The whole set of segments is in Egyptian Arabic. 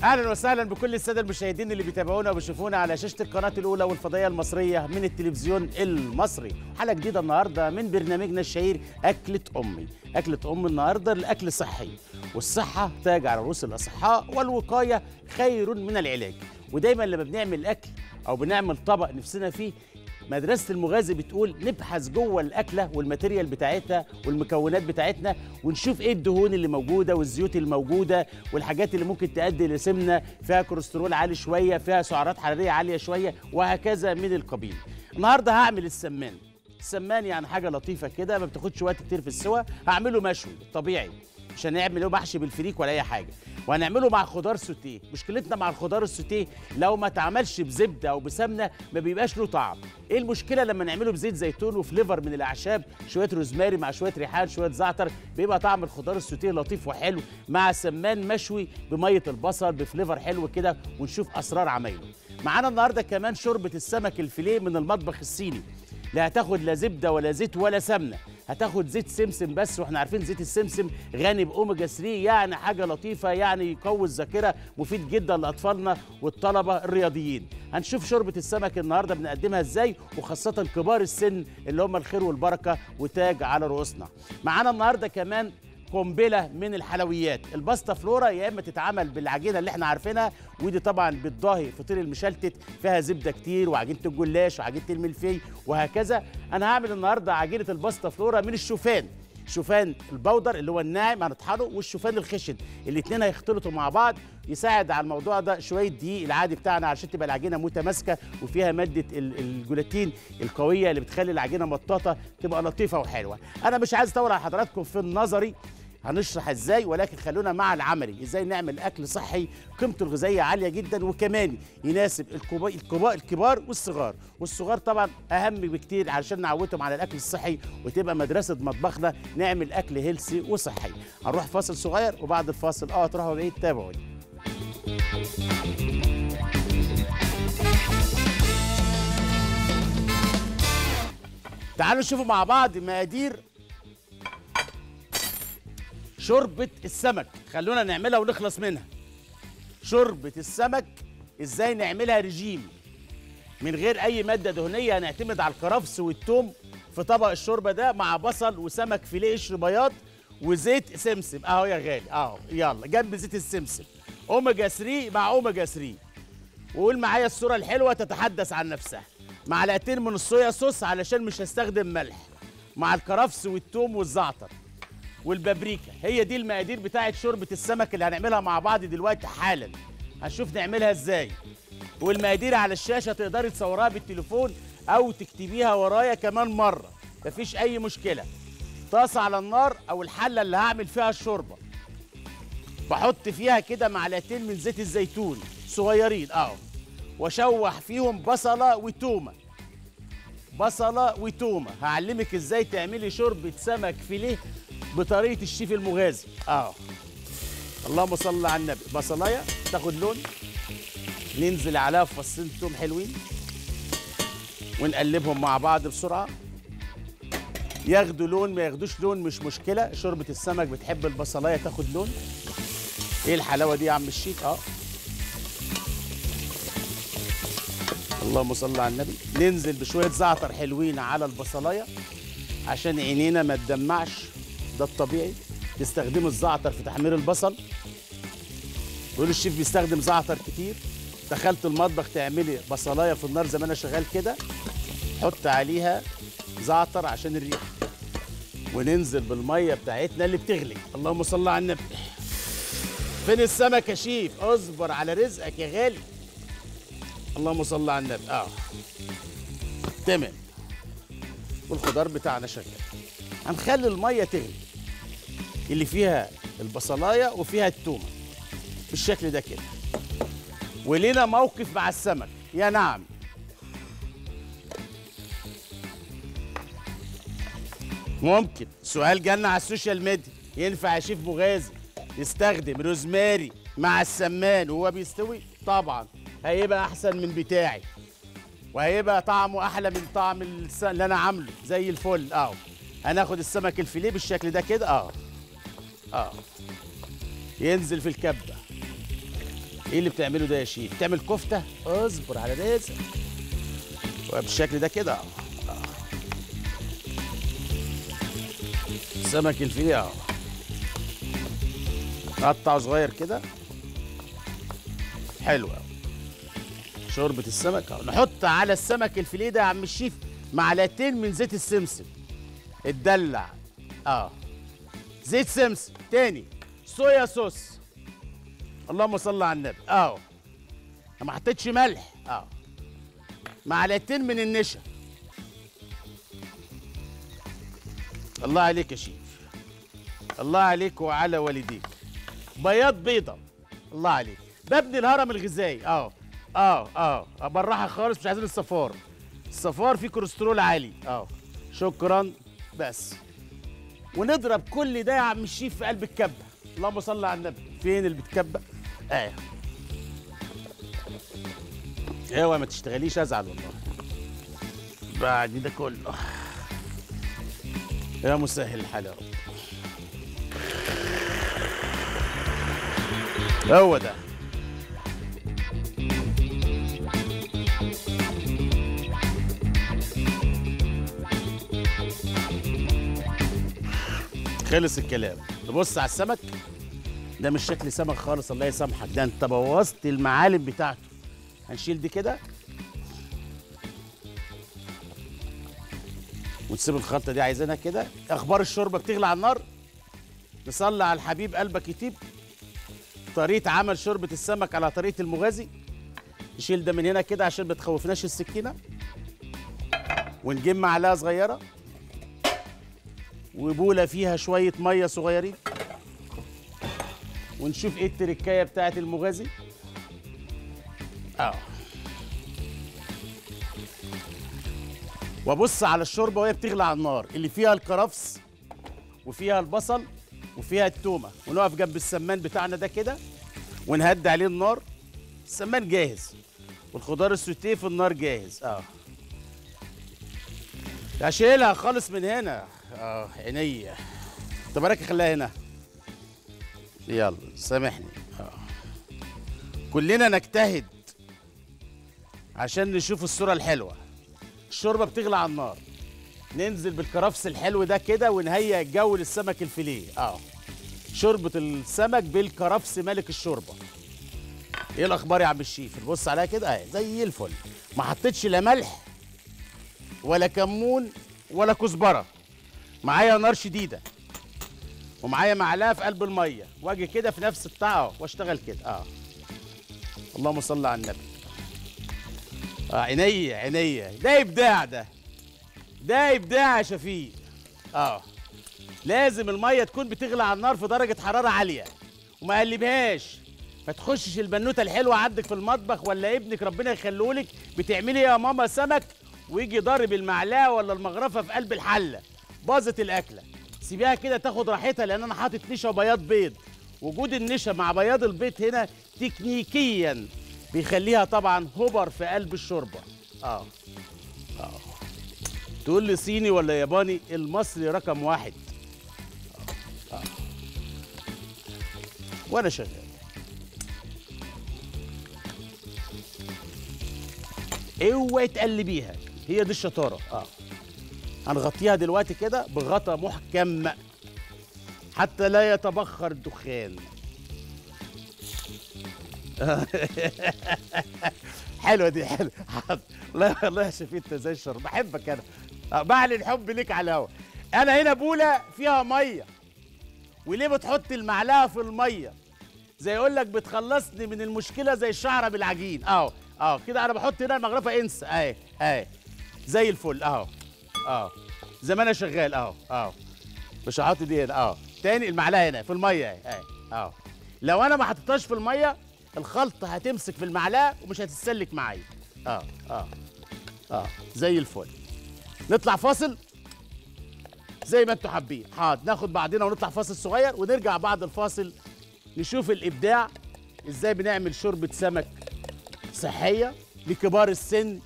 اهلا وسهلا بكل الساده المشاهدين اللي بيتابعونا وبيشوفونا على شاشه القناه الاولى والفضائيه المصريه من التلفزيون المصري حلقه جديده النهارده من برنامجنا الشهير اكله امي اكله ام النهارده الاكل صحي والصحه تاج على رؤوس الاصحاء والوقايه خير من العلاج ودايما لما بنعمل اكل او بنعمل طبق نفسنا فيه مدرسة المغازي بتقول نبحث جوه الأكلة والماتيريال بتاعتها والمكونات بتاعتنا ونشوف إيه الدهون اللي موجودة والزيوت الموجودة والحاجات اللي ممكن تؤدي لسمنة فيها كوليسترول عالي شوية فيها سعرات حرارية عالية شوية وهكذا من القبيل النهاردة هعمل السمان السمان يعني حاجة لطيفة كده ما بتاخدش وقت كتير في السوا هعمله مشوي طبيعي مش هنعمل محشي بالفريك ولا اي حاجه وهنعمله مع خضار سوتيه مشكلتنا مع الخضار السوتيه لو ما اتعملش بزبده او بسمنه ما بيبقاش له طعم ايه المشكله لما نعمله بزيت زيتون وفليفر من الاعشاب شويه روزماري مع شويه ريحان شويه زعتر بيبقى طعم الخضار السوتيه لطيف وحلو مع سمان مشوي بميه البصل بفليفر حلو كده ونشوف اسرار عمايله معانا النهارده كمان شوربه السمك الفيليه من المطبخ الصيني لا هتاخد لا زبده ولا زيت ولا سمنه هتاخد زيت سمسم بس واحنا عارفين زيت السمسم غني باوميجا 3 يعني حاجه لطيفه يعني يقوي الذاكره مفيد جدا لاطفالنا والطلبه الرياضيين هنشوف شوربه السمك النهارده بنقدمها ازاي وخاصه كبار السن اللي هم الخير والبركه وتاج على رؤوسنا معانا النهارده كمان قنبله من الحلويات الباستا فلورا يا اما تتعمل بالعجينه اللي احنا عارفينها ودي طبعا بالضاهي فطير المشلتت فيها زبده كتير وعجينه الجلاش وعجينه الملفي وهكذا انا هعمل النهارده عجينه الباستا فلورا من الشوفان شوفان البودر اللي هو الناعم هنطحنه والشوفان الخشن الاثنين هيختلطوا مع بعض يساعد على الموضوع ده شويه دقيق العادي بتاعنا عشان تبقى العجينه متماسكه وفيها ماده الجلاتين القويه اللي بتخلي العجينه مطاطه تبقى لطيفه وحلوه انا مش عايز اطول على حضراتكم في النظري هنشرح ازاي ولكن خلونا مع العملي ازاي نعمل اكل صحي قيمته الغذائيه عاليه جدا وكمان يناسب الكبار الكبار, الكبار والصغار والصغار طبعا اهم بكتير علشان نعودهم على الاكل الصحي وتبقى مدرسه مطبخنا نعمل اكل هيلسي وصحي هنروح فاصل صغير وبعد الفاصل اه تروحوا بعيد تابعوني تعالوا نشوفوا مع بعض مقادير شوربة السمك خلونا نعملها ونخلص منها شوربة السمك ازاي نعملها رجيم من غير اي مادة دهنية هنعتمد على الكرفس والثوم في طبق الشوربة ده مع بصل وسمك فيليه قشر بياض وزيت سمسم اهو يا غالي اهو يلا جنب زيت السمسم اوميجا 3 مع اوميجا 3 وقول معايا الصورة الحلوة تتحدث عن نفسها معلقتين من الصويا صوص علشان مش هستخدم ملح مع الكرفس والثوم والزعتر والبابريكا هي دي المقادير بتاعه شوربه السمك اللي هنعملها مع بعض دلوقتي حالا هنشوف نعملها ازاي والمقادير على الشاشه تقدري تصورها بالتليفون او تكتبيها ورايا كمان مره مفيش اي مشكله طاسه على النار او الحله اللي هعمل فيها الشوربه بحط فيها كده معلقتين من زيت الزيتون صغيرين اهو واشوح فيهم بصله وتومه بصله وتومه هعلمك ازاي تعملي شوربه سمك فيليه بطريقه الشيف المغازي اه اللهم صل على النبي بصلايه تاخد لون ننزل عليها فصين توم حلوين ونقلبهم مع بعض بسرعه ياخدوا لون ما ياخدوش لون مش مشكله شوربه السمك بتحب البصلايه تاخد لون ايه الحلاوه دي يا عم الشيف اه اللهم صل على النبي ننزل بشويه زعتر حلوين على البصلايه عشان عينينا ما تدمعش ده الطبيعي تستخدموا الزعتر في تحمير البصل بيقول الشيف بيستخدم زعتر كتير دخلت المطبخ تعملي بصلايه في النار زي ما انا شغال كده حط عليها زعتر عشان الريحه وننزل بالميه بتاعتنا اللي بتغلي اللهم صل على النبي فين السمك يا شيف اصبر على رزقك يا غالي اللهم صل على النبي اه تمام والخضار بتاعنا شغال هنخلي الميه تغلي اللي فيها البصلايه وفيها التومه بالشكل ده كده ولينا موقف مع السمك يا نعم ممكن سؤال جالنا على السوشيال ميديا ينفع يا شيف مغازي يستخدم روزماري مع السمان وهو بيستوي طبعا هيبقى احسن من بتاعي وهيبقى طعمه احلى من طعم الس- اللي انا عامله زي الفل اهو هناخد السمك الفيليه بالشكل ده كده اه اه ينزل في الكبه ايه اللي بتعمله ده يا شيف بتعمل كفته اصبر على رزقك بالشكل ده كده اهو آه. سمك الفيليه اهو قطعه صغير كده حلو قوي شوربه السمك اهو نحط على السمك الفيليه ده يا عم الشيف معلقتين من زيت السمسم اتدلع اه زيت سمسم تاني صويا صوص اللهم صل على النبي اهو ما حطيتش ملح اه معلقتين من النشا الله عليك يا شيف الله عليك وعلى والديك بياض بيضة الله عليك ببني الهرم الغذائي اه اه اه بالراحة خالص مش عايزين الصفار الصفار فيه كوليسترول عالي اه شكرا بس ونضرب كل ده يا عم الشيف في قلب الكبة اللهم صل على النبي فين اللي بتكبة اه اوعى ما تشتغليش ازعل والله بعد ده كله يا مسهل الحال يا رب هو ده خلص الكلام نبص على السمك ده مش شكل سمك خالص الله يسامحك ده انت بوظت المعالم بتاعته هنشيل دي كده ونسيب الخلطه دي عايزينها كده اخبار الشوربه بتغلي على النار نصلي على الحبيب قلبك يطيب طريقه عمل شوربه السمك على طريقه المغازي نشيل ده من هنا كده عشان ما تخوفناش السكينه ونجيب معلقه صغيره وبوله فيها شويه ميه صغيرين ونشوف ايه التركايه بتاعت المغازي اه وابص على الشوربه وهي بتغلي على النار اللي فيها الكرفس وفيها البصل وفيها التومه ونقف جنب السمان بتاعنا ده كده ونهدي عليه النار السمان جاهز والخضار السوتيه في النار جاهز اه اشيلها خالص من هنا اه عينيا طب انا خليها هنا يلا سامحني اه كلنا نجتهد عشان نشوف الصورة الحلوة الشوربة بتغلى على النار ننزل بالكرفس الحلو ده كده ونهيئ الجو للسمك الفيليه اه شوربة السمك بالكرفس ملك الشوربة ايه الاخبار يا عم الشيف نبص عليها كده اهي زي الفل ما حطيتش لا ملح ولا كمون ولا كزبره معايا نار شديده ومعايا معلقه في قلب الميه واجي كده في نفس البتاع اهو واشتغل كده اه اللهم صل على النبي اه عينيا عينيا ده ابداع ده ده ابداع يا شفيق اه لازم الميه تكون بتغلي على النار في درجه حراره عاليه وما قلبهاش ما تخشش البنوته الحلوه عندك في المطبخ ولا ابنك ربنا يخليهولك بتعملي يا ماما سمك ويجي ضارب المعلقه ولا المغرفه في قلب الحله باظت الاكله سيبيها كده تاخد راحتها لان انا حاطط نشا وبياض بيض وجود النشا مع بياض البيض هنا تكنيكيا بيخليها طبعا هبر في قلب الشوربه اه اه تقول لي صيني ولا ياباني المصري رقم واحد آه. آه. وانا شغال اوعي تقلبيها هي دي الشطاره اه هنغطيها دلوقتي كده بغطا محكم حتى لا يتبخر الدخان حلوه دي حلوه الله الله يا شفيق انت زي الشر بحبك انا آه، بعلن حب ليك على الهوا انا هنا بوله فيها ميه وليه بتحط المعلقه في الميه زي يقول لك بتخلصني من المشكله زي الشعره بالعجين اهو اهو كده انا بحط هنا المغرفه انسى اهي اهي زي الفل اهو اهو زي ما انا شغال اهو اهو مش هحط دي هنا اهو تاني المعلقه هنا في الميه اهي اهي اهو لو انا ما حطيتهاش في الميه الخلطه هتمسك في المعلقه ومش هتتسلك معايا اه اه اه زي الفل نطلع فاصل زي ما انتوا حابين حاضر ناخد بعضنا ونطلع فاصل صغير ونرجع بعد الفاصل نشوف الابداع ازاي بنعمل شوربه سمك صحيه لكبار السن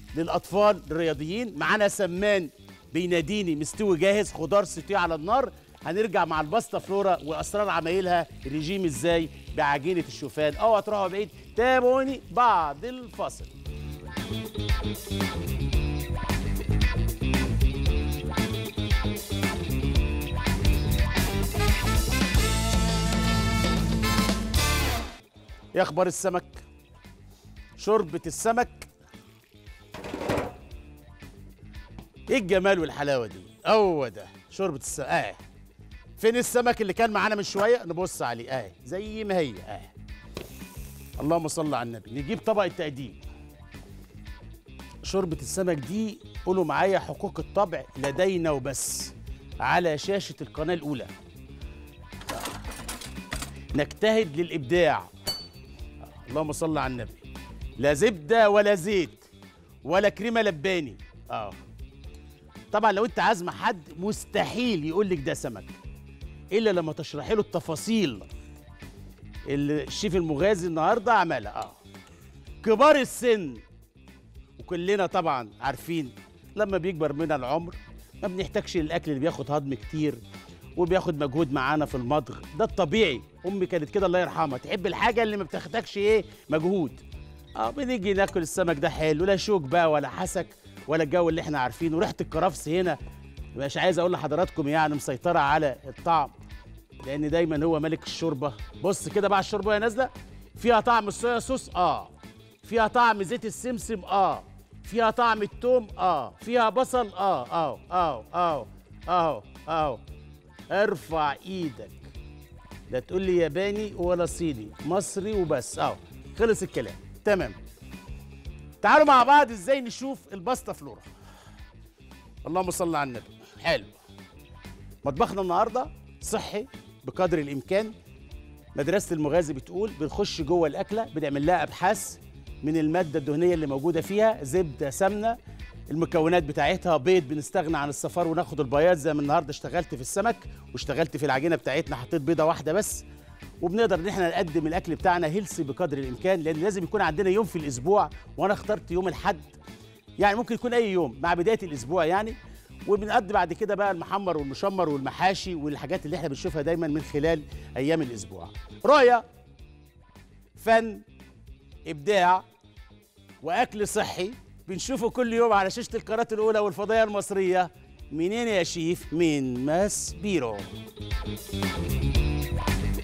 للاطفال الرياضيين معانا سمان بيناديني مستوي جاهز خضار سوتيه على النار هنرجع مع الباستا فلورا واسرار عمايلها ريجيم ازاي بعجينه الشوفان اوعى تروحوا بعيد تابعوني بعد الفاصل يا اخبار السمك شوربه السمك ايه الجمال والحلاوه دي هو ده شوربه السمك اه فين السمك اللي كان معانا من شويه نبص عليه اه زي ما هي اه اللهم صل على النبي نجيب طبق التقديم شوربه السمك دي قولوا معايا حقوق الطبع لدينا وبس على شاشه القناه الاولى نجتهد للابداع اللهم صل على النبي لا زبده ولا زيت ولا كريمه لباني اه طبعا لو انت عازمه حد مستحيل يقول لك ده سمك الا لما تشرحي له التفاصيل اللي الشيف المغازي النهارده عملها اه كبار السن وكلنا طبعا عارفين لما بيكبر منا العمر ما بنحتاجش الاكل اللي بياخد هضم كتير وبياخد مجهود معانا في المضغ ده الطبيعي امي كانت كده الله يرحمها تحب الحاجه اللي ما بتاخدكش ايه مجهود اه بنيجي ناكل السمك ده حلو لا شوك بقى ولا حسك ولا الجو اللي احنا عارفينه ريحه الكرفس هنا مش عايز اقول لحضراتكم يعني مسيطره على الطعم لان دايما هو ملك الشوربه بص كده بقى الشوربه وهي نازله فيها طعم الصويا صوص اه فيها طعم زيت السمسم اه فيها طعم التوم اه فيها بصل اه اه اه اه اه اه ارفع ايدك لا تقول لي ياباني ولا صيني مصري وبس اه خلص الكلام تمام تعالوا مع بعض ازاي نشوف الباستا فلورا اللهم صل على النبي حلو مطبخنا النهارده صحي بقدر الامكان مدرسه المغازي بتقول بنخش جوه الاكله بنعمل لها ابحاث من الماده الدهنيه اللي موجوده فيها زبده سمنه المكونات بتاعتها بيض بنستغنى عن الصفار وناخد البياض زي ما النهارده اشتغلت في السمك واشتغلت في العجينه بتاعتنا حطيت بيضه واحده بس وبنقدر ان احنا نقدم الاكل بتاعنا هيلسي بقدر الامكان لان لازم يكون عندنا يوم في الاسبوع وانا اخترت يوم الاحد يعني ممكن يكون اي يوم مع بدايه الاسبوع يعني وبنقضي بعد كده بقى المحمر والمشمر والمحاشي والحاجات اللي احنا بنشوفها دايما من خلال ايام الاسبوع رؤيه فن ابداع واكل صحي بنشوفه كل يوم على شاشه القناه الاولى والفضائيه المصريه منين يا شيف من ماس بيرو